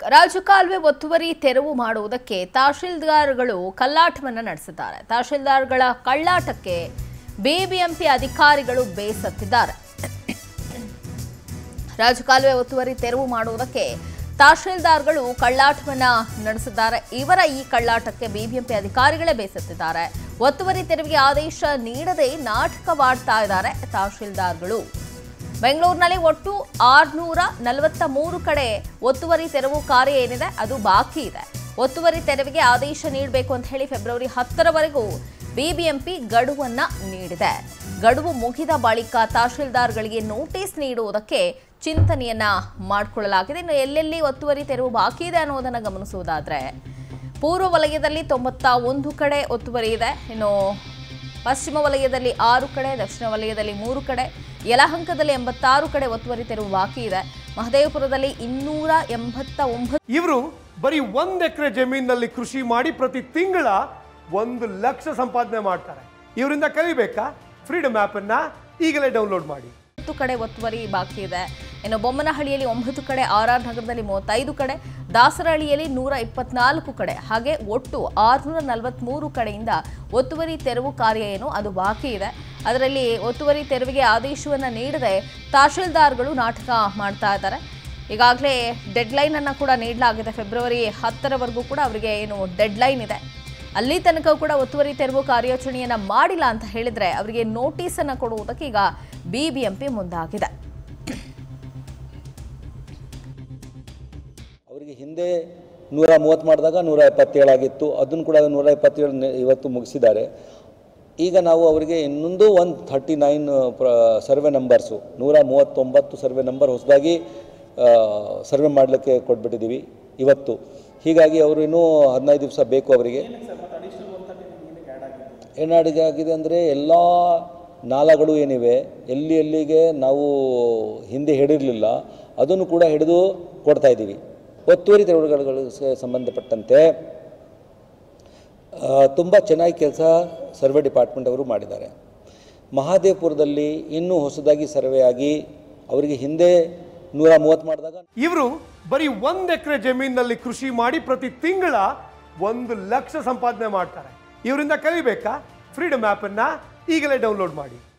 ರಾಜಕಾಲುವೆ ಒತ್ತುವರಿ ತೆರವು ಮಾಡುವುದಕ್ಕೆ ತಹಶೀಲ್ದಾರ್ಗಳು ಕಲ್ಲಾಟವನ್ನು ನಡೆಸಿದ್ದಾರೆ ತಹಶೀಲ್ದಾರ್ಗಳ ಕಳ್ಳಾಟಕ್ಕೆ ಬಿಬಿಎಂಪಿ ಅಧಿಕಾರಿಗಳು ಬೇಸತ್ತಿದ್ದಾರೆ ರಾಜಕಾಲುವೆ ಒತ್ತುವರಿ ತೆರವು ಮಾಡುವುದಕ್ಕೆ ತಹಶೀಲ್ದಾರ್ಗಳು ಕಳ್ಳಾಟವನ್ನ ನಡೆಸಿದ್ದಾರೆ ಇವರ ಈ ಕಳ್ಳಾಟಕ್ಕೆ ಬಿಬಿಎಂಪಿ ಅಧಿಕಾರಿಗಳೇ ಬೇಸತ್ತಿದ್ದಾರೆ ಒತ್ತುವರಿ ತೆರವಿಗೆ ಆದೇಶ ನೀಡದೆ ನಾಟಕವಾಡ್ತಾ ಇದ್ದಾರೆ ತಹಶೀಲ್ದಾರ್ಗಳು ಬೆಂಗಳೂರಿನಲ್ಲಿ ಒಟ್ಟು ಆರ್ನೂರ ನಲವತ್ತ ಮೂರು ಕಡೆ ಒತ್ತುವರಿ ತೆರವು ಕಾರ್ಯ ಏನಿದೆ ಅದು ಬಾಕಿ ಇದೆ ಒತ್ತುವರಿ ತೆರವಿಗೆ ಆದೇಶ ನೀಡಬೇಕು ಅಂತ ಹೇಳಿ ಫೆಬ್ರವರಿ ಹತ್ತರವರೆಗೂ ಬಿಬಿಎಂಪಿ ಗಡುವನ್ನ ನೀಡಿದೆ ಗಡುವು ಮುಗಿದ ಬಳಿಕ ತಹಶೀಲ್ದಾರ್ಗಳಿಗೆ ನೋಟಿಸ್ ನೀಡುವುದಕ್ಕೆ ಚಿಂತನೆಯನ್ನ ಮಾಡಿಕೊಳ್ಳಲಾಗಿದೆ ಇನ್ನು ಎಲ್ಲೆಲ್ಲಿ ಒತ್ತುವರಿ ತೆರವು ಬಾಕಿ ಇದೆ ಅನ್ನೋದನ್ನು ಗಮನಿಸುವುದಾದ್ರೆ ಪೂರ್ವ ವಲಯದಲ್ಲಿ ತೊಂಬತ್ತ ಒಂದು ಕಡೆ ಒತ್ತುವರಿ ಇದೆ ಇನ್ನು ಪಶ್ಚಿಮ ವಲಯದಲ್ಲಿ ಆರು ಕಡೆ ದಕ್ಷಿಣ ವಲಯದಲ್ಲಿ ಮೂರು ಕಡೆ ಯಲಹಂಕದಲ್ಲಿ ಎಂಬತ್ತಾರು ಕಡೆ ಒತ್ತುವರಿ ತೆರವು ಬಾಕಿ ಇದೆ ಮಹದೇವಪುರದಲ್ಲಿ ಇನ್ನೂರ ಎಂಬತ್ತ ಒಂಬತ್ತು ಇವರು ಬರೀ ಒಂದ್ ಎಕರೆ ಜಮೀನಿನಲ್ಲಿ ಕೃಷಿ ಮಾಡಿ ಪ್ರತಿ ತಿಂಗಳ ಒಂದು ಲಕ್ಷ ಸಂಪಾದನೆ ಮಾಡ್ತಾರೆ ಇವರಿಂದ ಕಲಿಬೇಕಾ ಫ್ರೀಡಮ್ ಆಪ್ ಅನ್ನ ಈಗಲೇ ಡೌನ್ಲೋಡ್ ಮಾಡಿ ಹತ್ತು ಕಡೆ ಒತ್ತುವರಿ ಬಾಕಿ ಇದೆ ಇನ್ನು ಬೊಮ್ಮನಹಳ್ಳಿಯಲ್ಲಿ ಒಂಬತ್ತು ಕಡೆ ಆರ್ ಆರ್ ನಗರದಲ್ಲಿ ಮೂವತ್ತೈದು ಕಡೆ ದಾಸರಹಳ್ಳಿಯಲ್ಲಿ ನೂರ ಇಪ್ಪತ್ನಾಲ್ಕು ಕಡೆ ಹಾಗೆ ಒಟ್ಟು ಆರುನೂರ ನಲವತ್ತ್ಮೂರು ಕಡೆಯಿಂದ ಒತ್ತುವರಿ ತೆರವು ಕಾರ್ಯ ಏನು ಅದು ಬಾಕಿ ಇದೆ ಅದರಲ್ಲಿ ಒತ್ತುವರಿ ತೆರವಿಗೆ ಆದೇಶವನ್ನು ನೀಡದೆ ತಹಶೀಲ್ದಾರ್ಗಳು ನಾಟಕ ಮಾಡ್ತಾ ಇದ್ದಾರೆ ಈಗಾಗಲೇ ಡೆಡ್ಲೈನ್ ಅನ್ನು ಕೂಡ ನೀಡಲಾಗಿದೆ ಫೆಬ್ರವರಿ ಹತ್ತರವರೆಗೂ ಕೂಡ ಅವರಿಗೆ ಏನು ಡೆಡ್ಲೈನ್ ಇದೆ ಅಲ್ಲಿ ತನಕ ಕೂಡ ಒತ್ತುವರಿ ತೆರವು ಕಾರ್ಯಾಚರಣೆಯನ್ನ ಮಾಡಿಲ್ಲ ಅಂತ ಹೇಳಿದ್ರೆ ಅವರಿಗೆ ನೋಟಿಸ್ ಅನ್ನ ಕೊಡುವುದಕ್ಕೆ ಈಗ ಬಿಬಿಎಂಪಿ ಮುಂದಾಗಿದೆ ಅವರಿಗೆ ಹಿಂದೆ ನೂರ ಮೂವತ್ತು ಮಾಡಿದಾಗ ನೂರ ಎಪ್ಪತ್ತೇಳಾಗಿತ್ತು ಅದನ್ನು ಕೂಡ ನೂರ ಎಪ್ಪತ್ತೇಳು ನೆ- ಇವತ್ತು ಮುಗಿಸಿದ್ದಾರೆ ಈಗ ನಾವು ಅವರಿಗೆ ಇನ್ನೊಂದು one thirty nine survey numbers ನೂರ ಮೂವತ್ತೊಂಬತ್ತು ಸರ್ವೆ ನಂಬರ್ ಹೊಸದಾಗಿ ಸರ್ವೆ ಮಾಡಲಿಕ್ಕೆ ಕೊಟ್ಬಿಟ್ಟಿದ್ದೀವಿ ಇವತ್ತು ಹೀಗಾಗಿ ಅವರು ಇನ್ನೂ ಹದಿನೈದು ದಿವಸ ಬೇಕು ಅವರಿಗೆ ಏನಾಡಿಗೆ ಆಗಿದೆ ಅಂದರೆ ಎಲ್ಲ ನಾಲಗಳು ಏನಿವೆ ಎಲ್ಲಿ ಎಲ್ಲಿಗೆ ನಾವು ಹಿಂದೆ ಹಿಡಿರಲಿಲ್ಲ ಅದನ್ನು ಕೂಡ ಹಿಡಿದು ಕೊಡ್ತಾ ಇದ್ದೀವಿ ಒತ್ತುವರಿ ತೆರವುಗಳು ಸಂಬಂಧಪಟ್ಟಂತೆ ತುಂಬ ಚೆನ್ನಾಗಿ ಕೆಲಸ ಸರ್ವೆ ಡಿಪಾರ್ಟ್ಮೆಂಟ್ ಅವರು ಮಾಡಿದ್ದಾರೆ ಮಹಾದೇವಪುರದಲ್ಲಿ ಇನ್ನೂ ಹೊಸದಾಗಿ ಸರ್ವೆ ಆಗಿ ಅವರಿಗೆ ಹಿಂದೆ ನೂರ ಮೂವತ್ತು ಮಾಡಿದಾಗ ಇವರು ಬರೀ ಒಂದ್ ಎಕರೆ ಜಮೀನಿನಲ್ಲಿ ಕೃಷಿ ಮಾಡಿ ಪ್ರತಿ ತಿಂಗಳ ಒಂದು ಲಕ್ಷ ಸಂಪಾದನೆ ಮಾಡ್ತಾರೆ ಇವರಿಂದ ಕಲಿಬೇಕಾ ಫ್ರೀಡಮ್ ಆಪ್ ಅನ್ನ ಈಗಲೇ ಡೌನ್ಲೋಡ್ ಮಾಡಿ